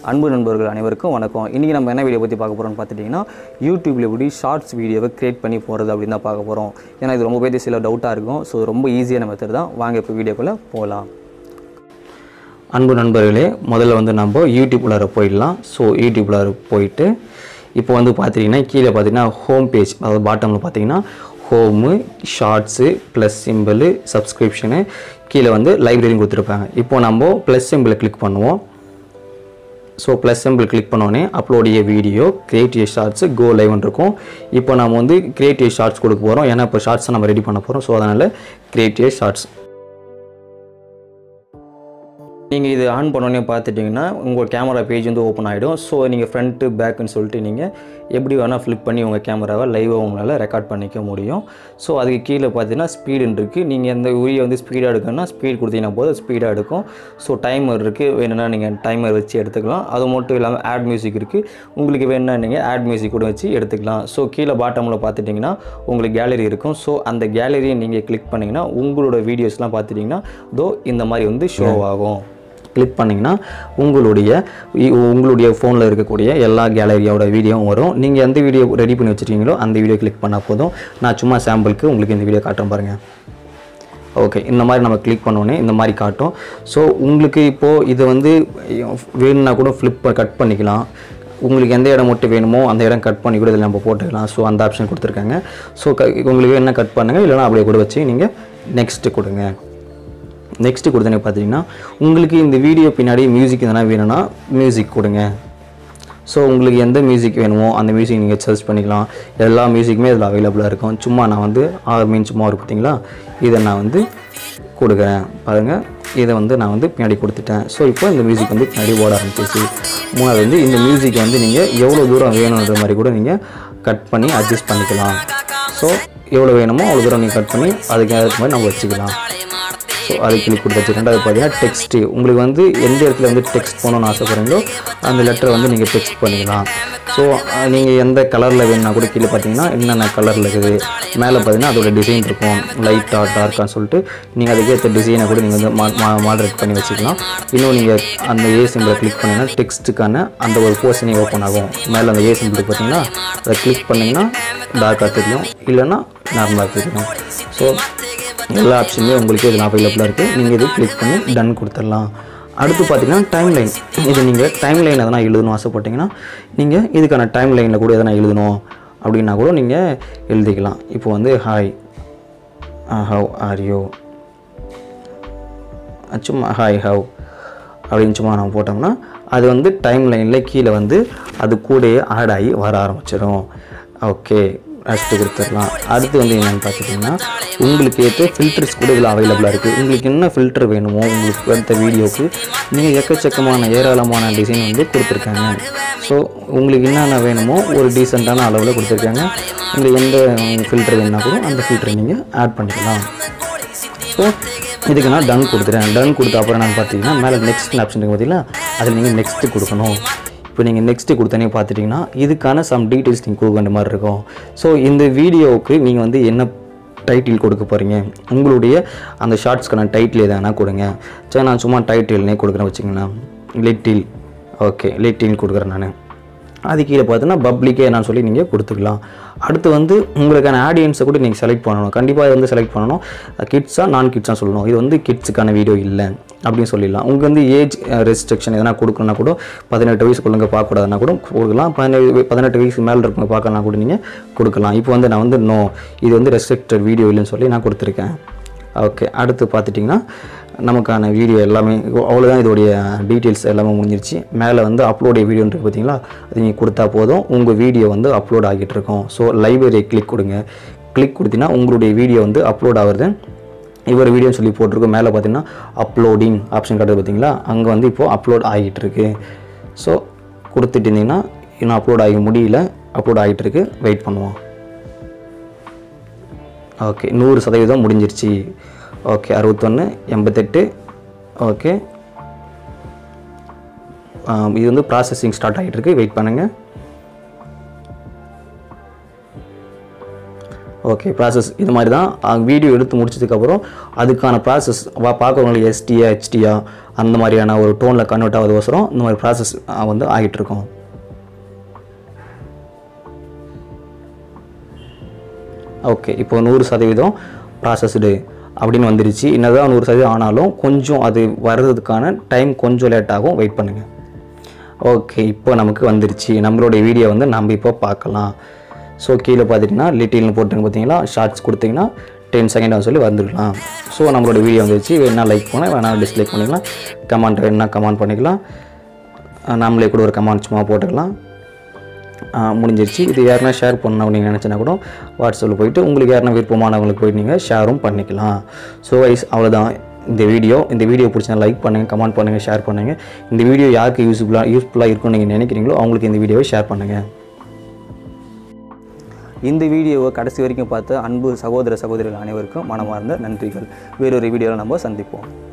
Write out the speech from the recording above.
அன்பு நண்பர்கள் அனைவருக்கும் வணக்கம் இன்றைக்கி நம்ம என்ன வீடியோ பற்றி பார்க்க போகிறோம்னு பார்த்துட்டிங்கன்னா யூடியூப்பில் எப்படி ஷார்ட்ஸ் வீடியோவை கிரியேட் பண்ணி போகிறது அப்படின்னு தான் பார்க்க போகிறோம் ஏன்னா இது ரொம்ப பேர் சில டவுட்டாக இருக்கும் ஸோ ரொம்ப ஈஸியான மெத்தட் தான் வாங்க இப்போ வீடியோக்குள்ளே போகலாம் அன்பு நண்பர்களே முதல்ல வந்து நம்ம யூடியூப்குள்ளார போயிடலாம் ஸோ யூடியூப்குள்ளார போயிட்டு இப்போ வந்து பார்த்தீங்கன்னா கீழே பார்த்தீங்கன்னா ஹோம் பேஜ் அதாவது பாட்டமில் பார்த்தீங்கன்னா home shorts plus simple subscription கீழே வந்து லைப்ரரியும் கொடுத்துருப்பாங்க இப்போ நம்ம ப்ளஸ் சிம்பிளை கிளிக் பண்ணுவோம் ஸோ ப்ளஸ் சிம்பிள் கிளிக் பண்ணோடனே upload a video creative shorts go லைவ்னு இருக்கும் இப்போ நம்ம வந்து கிரியேட்டிவ் ஷார்ட்ஸ் கொடுக்க போகிறோம் ஏன்னா இப்போ ஷார்ட்ஸ் நம்ம ரெடி பண்ண போகிறோம் ஸோ அதனால் கிரியேட்டிவ் ஷார்ட்ஸ் நீங்கள் இது ஆன் பண்ணோன்னே பார்த்துட்டிங்கன்னா உங்கள் கேமரா பேஜ் வந்து ஓப்பன் ஆகிடும் ஸோ நீங்கள் ஃப்ரண்ட்டு பேக்குன்னு சொல்லிட்டு நீங்கள் எப்படி வேணால் ஃப்ளிப் பண்ணி உங்கள் கேமராவை லைவாக உங்களால் ரெக்கார்ட் பண்ணிக்க முடியும் ஸோ அதுக்கு கீழே பார்த்தீங்கன்னா ஸ்பீடுன்னு இருக்குது நீங்கள் எந்த உரிய வந்து ஸ்பீடாக எடுக்கணும்னா ஸ்பீட் கொடுத்தீங்கன்னா போதும் ஸ்பீடாக எடுக்கும் ஸோ டைமர் இருக்குது வேணும்னா நீங்கள் டைமர் வச்சு எடுத்துக்கலாம் அது மட்டும் இல்லாமல் ஆட் மியூசிக் இருக்குது உங்களுக்கு வேணும்னா நீங்கள் ஆட் மியூசிக் கூட வச்சு எடுத்துக்கலாம் ஸோ கீழே பாட்டமில் பார்த்துட்டிங்கன்னா உங்களுக்கு கேலரி இருக்கும் ஸோ அந்த கேலரியை நீங்கள் கிளிக் பண்ணிங்கன்னா உங்களோட வீடியோஸ்லாம் பார்த்துட்டிங்கன்னா தோ இந்த மாதிரி வந்து ஷோ ஆகும் கிளிக் பண்ணிங்கன்னா உங்களுடைய இ- உங்களுடைய ஃபோனில் இருக்கக்கூடிய எல்லா கேலரியோட வீடியோவும் வரும் நீங்கள் எந்த வீடியோ ரெடி பண்ணி வச்சுருக்கீங்களோ அந்த வீடியோ கிளிக் பண்ணால் போதும் நான் சும்மா சாம்பிளுக்கு உங்களுக்கு இந்த வீடியோ காட்டுறேன் பாருங்கள் ஓகே இந்த மாதிரி நம்ம கிளிக் பண்ணோன்னே இந்த மாதிரி காட்டும் ஸோ உங்களுக்கு இப்போது இதை வந்து வேணும்னா கூட ஃப்ளிப் கட் பண்ணிக்கலாம் உங்களுக்கு எந்த இடம் மட்டும் வேணுமோ அந்த இடம் கட் பண்ணி கூட இதில் நம்ம போட்டுக்கலாம் ஸோ அந்த ஆப்ஷன் கொடுத்துருக்காங்க ஸோ க உங்களுக்கு வேணும்னா கட் பண்ணுங்கள் இல்லைனா அப்படியே கூட வச்சு நீங்கள் நெக்ஸ்ட்டு கொடுங்க நெக்ஸ்ட்டு கொடுத்தனே பார்த்தீங்கன்னா உங்களுக்கு இந்த வீடியோ பின்னாடி மியூசிக் எதனா வேணும்னா மியூசிக் கொடுங்க ஸோ உங்களுக்கு எந்த மியூசிக் வேணுமோ அந்த மியூசிக் நீங்கள் சர்ச் பண்ணிக்கலாம் எல்லா மியூசிக்குமே இதில் அவைலபிளாக இருக்கும் சும்மா நான் வந்து ஆறு மீன் சும்மா இருக்கு பார்த்தீங்களா இதை நான் வந்து கொடுக்குறேன் பாருங்கள் இதை வந்து நான் வந்து பின்னாடி கொடுத்துட்டேன் ஸோ இப்போ இந்த மியூசிக் வந்து பின்னாடி ஓட ஆரம்பிச்சிச்சு மூணாவது வந்து இந்த மியூசிக் வந்து நீங்கள் எவ்வளோ தூரம் வேணுன்ற மாதிரி கூட நீங்கள் கட் பண்ணி அட்ஜஸ்ட் பண்ணிக்கலாம் ஸோ எவ்வளோ வேணுமோ அவ்வளோ தூரம் நீங்கள் கட் பண்ணி அதுக்கு ஏற்ற மாதிரி நம்ம வச்சுக்கலாம் ஸோ அது கிளிக் கொடுத்தாச்சு ரெண்டாவது பார்த்தீங்கன்னா டெக்ஸ்ட்டு உங்களுக்கு வந்து எந்த இடத்துல வந்து டெக்ஸ்ட் போகணும்னு ஆசைப்படுறீங்களோ அந்த லெட்டரை வந்து நீங்கள் டெக்ஸ்ட் பண்ணிக்கலாம் ஸோ நீங்கள் எந்த கலரில் வேணும்னா கூட கீழே பார்த்தீங்கன்னா என்னென்ன கலரில் இருக்குது மேலே பார்த்தீங்கன்னா அதோட டிசைன் இருக்கும் லைட்டாக டார்க்கான்னு சொல்லிட்டு நீங்கள் அதுக்கேற்ற டிசைனை கூட நீங்கள் வந்து மாடரேட் பண்ணி வச்சுக்கலாம் இன்னும் நீங்கள் அந்த ஏ சிம்பிளை கிளிக் பண்ணிங்கன்னா டெக்ஸ்ட்டுக்கான அந்த ஒரு போர்ஷனே ஓப்பன் ஆகும் மேலே அந்த ஏ சிம்பிள் பார்த்தீங்கன்னா அதை கிளிக் பண்ணிங்கன்னா டார்க்காக தெரியும் இல்லைன்னா நார்மலாக தெரியும் ஸோ எல்லா ஆப்ஷனுமே உங்களுக்கு இதில் அவைலபிளாக இருக்குது நீங்கள் இது கிளிக் பண்ணி டன் கொடுத்துடலாம் அடுத்து பார்த்தீங்கன்னா டைம் லைன் இது நீங்கள் டைம் லைன் எதனா எழுதணும் ஆசைப்பட்டீங்கன்னா நீங்கள் இதுக்கான டைம் லைனில் கூட எதனா எழுதணும் அப்படின்னா கூட நீங்கள் எழுதிக்கலாம் இப்போ வந்து ஹாய் ஹவ் ஆர் யூ சும்மா ஹாய் ஹவ் அப்படின்னு சும்மா நம்ம போட்டோம்னா அது வந்து டைம் லைனில் கீழே வந்து அது கூடயே ஆட் ஆகி வர ஆரம்பிச்சிடும் ஓகே ஃபஸ்ட்டு கொடுத்துடலாம் அடுத்து வந்து என்னென்னு பார்த்துட்டிங்கன்னா உங்களுக்கு ஏற்ற ஃபில்டர்ஸ் கூட இதில் அவைலபிளாக இருக்குது உங்களுக்கு என்ன ஃபில்டர் வேணுமோ உங்களுக்கு எடுத்த வீடியோவுக்கு நீங்கள் எக்கச்சக்கமான ஏராளமான டிசைன் வந்து கொடுத்துருக்காங்க ஸோ உங்களுக்கு என்னென்ன வேணுமோ ஒரு டீசெண்டான அளவில் கொடுத்துருக்காங்க உங்களுக்கு எந்த ஃபில்டர் வேணுன்னா கூட அந்த ஃபில்டரை நீங்கள் ஆட் பண்ணிக்கலாம் ஸோ இதுக்கு நான் டன் கொடுத்துறேன் டன் கொடுத்த அப்புறம் நான் பார்த்தீங்கன்னா மேலே நெக்ஸ்ட் ஆப்ஷன் இருக்கு பார்த்தீங்களா அதில் நீங்கள் நெக்ஸ்ட்டு கொடுக்கணும் இப்போ நீங்கள் நெக்ஸ்ட்டு கொடுத்தனே பார்த்துட்டிங்கன்னா இதுக்கான சம் டீட்டெயில்ஸ் நீங்கள் கொடுக்க வேண்டிய மாதிரி இருக்கும் ஸோ இந்த வீடியோவுக்கு நீங்கள் வந்து என்ன டைட்டில் கொடுக்க போகிறீங்க உங்களுடைய அந்த ஷார்ட்ஸ்க்கான டைட்டில் எதனா கொடுங்க சரி நான் சும்மா டைட்டில்னே கொடுக்குறேன் வச்சுங்களேன் லிட்டில் ஓகே லிட்டில் கொடுக்குறேன் நான் அது கீழே பார்த்தீங்கன்னா பப்ளிக்கே நான் சொல்லி நீங்கள் கொடுத்துக்கலாம் அடுத்து வந்து உங்களுக்கான ஆடியன்ஸை கூட நீங்கள் செலக்ட் பண்ணணும் கண்டிப்பாக இது வந்து செலக்ட் பண்ணணும் கிட்ஸாக நான் கிட்ஸாக சொல்லணும் இது வந்து கிட்ஸுக்கான வீடியோ இல்லை அப்படின்னு சொல்லிடலாம் உங்களுக்கு வந்து ஏஜ் ரெஸ்ட்ரிக்ஷன் எதனா கொடுக்கணும்னா கூட பதினெட்டு வயசுக்குள்ளங்க பார்க்கக்கூடாதுன்னா கூட கொடுக்கலாம் பதினேழு பதினெட்டு வயசுக்கு மேலே இருக்கவங்க பார்க்கலாம் கூட நீங்கள் கொடுக்கலாம் இப்போ வந்து நான் வந்து நோ இது வந்து ரெஸ்ட்ரிக்டட் வீடியோ இல்லைன்னு சொல்லி நான் கொடுத்துருக்கேன் ஓகே அடுத்து பார்த்துட்டிங்கன்னா நமக்கான வீடியோ எல்லாமே அவ்வளோதான் இதோடைய டீட்டெயில்ஸ் எல்லாமே முடிஞ்சிருச்சு மேலே வந்து அப்லோடைய வீடியோன்றது பார்த்தீங்களா அது நீங்கள் கொடுத்தா போதும் உங்கள் வீடியோ வந்து அப்லோட் ஆகிட்டு இருக்கும் ஸோ லைப்ரரியை கிளிக் கொடுங்க கிளிக் கொடுத்தீங்கன்னா உங்களுடைய வீடியோ வந்து அப்லோட் ஆகுறது இவர் வீடியோன்னு சொல்லி போட்டிருக்கோம் மேலே பார்த்தீங்கன்னா அப்லோடிங் ஆப்ஷன் காட்டுறது பார்த்தீங்களா அங்கே வந்து இப்போது அப்லோட் ஆகிட்டு இருக்கு ஸோ கொடுத்துட்டு இருந்தீங்கன்னா இன்னும் அப்லோட் ஆகி முடியல அப்லோட் ஆகிட்டு இருக்கு வெயிட் பண்ணுவோம் ஓகே நூறு சதவீதம் முடிஞ்சிருச்சு ஓகே அறுபத்தொன்று எண்பத்தெட்டு ஓகே ஆம், இது வந்து ப்ராசஸிங் ஸ்டார்ட் ஆகிட்டு இருக்கு வெயிட் பண்ணுங்கள் ஓகே ப்ராசஸ் இது மாதிரி தான் வீடியோ எடுத்து முடிச்சதுக்கப்புறம் அதுக்கான ப்ராசஸ் பார்க்குறவங்களுக்கு எஸ்டியா ஹெச்டியா அந்த மாதிரியான ஒரு டோனில் கன்வெர்ட் ஆகுதுக்கோசரம் இந்த மாதிரி ப்ராசஸ் வந்து ஆகிட்டு இருக்கும் ஓகே இப்போ நூறு சதவீதம் ப்ராசஸ்டு அப்படின்னு வந்துருச்சு என்னதான் நூறு சதவீதம் ஆனாலும் கொஞ்சம் அது வர்றதுக்கான டைம் கொஞ்சம் லேட் ஆகும் வெயிட் பண்ணுங்கள் ஓகே இப்போ நமக்கு வந்துருச்சு நம்மளுடைய வீடியோ வந்து நம்ம இப்போ பார்க்கலாம் ஸோ கீழே பார்த்துட்டிங்கன்னா லிட்டில்னு போட்டுங்க பார்த்தீங்களா ஷார்ட்ஸ் கொடுத்தீங்கன்னா டென் செகண்ட் சொல்லி வந்துருக்கலாம் ஸோ நம்மளோட வீடியோ வந்துருச்சு வேணா லைக் பண்ண வேணா டிஸ்லைக் பண்ணிக்கலாம் கமெண்ட் வேணா கமெண்ட் பண்ணிக்கலாம் அஹ் நாமளே கூட ஒரு கமெண்ட் சும்மா போட்டுக்கலாம் ஆஹ் முடிஞ்சிருச்சு இது யாருன்னா ஷேர் பண்ணணும் நீங்கள் நினச்சினா கூட வாட்ஸ்அப்பில் போயிட்டு உங்களுக்கு யாருன்னா விருப்பமானவங்களுக்கு போயிட்டு நீங்கள் ஷேரும் பண்ணிக்கலாம் ஸோ வைஸ் அவ்வளோதான் இந்த வீடியோ இந்த வீடியோ பிடிச்சா லைக் பண்ணுங்கள் கமெண்ட் பண்ணுங்கள் ஷேர் பண்ணுங்கள் இந்த வீடியோ யாருக்கு யூஸ்ஃபுல்லாக யூஸ்ஃபுல்லாக இருக்கும்னு நீங்கள் நினைக்கிறீங்களோ அவங்களுக்கு இந்த வீடியோவை ஷேர் பண்ணுங்கள் இந்த வீடியோவை கடைசி வரைக்கும் பார்த்த அன்பு சகோதர சகோதரிகள் அனைவருக்கும் மனமார்ந்த நன்றிகள் வேறொரு வீடியோவில் நம்ம சந்திப்போம்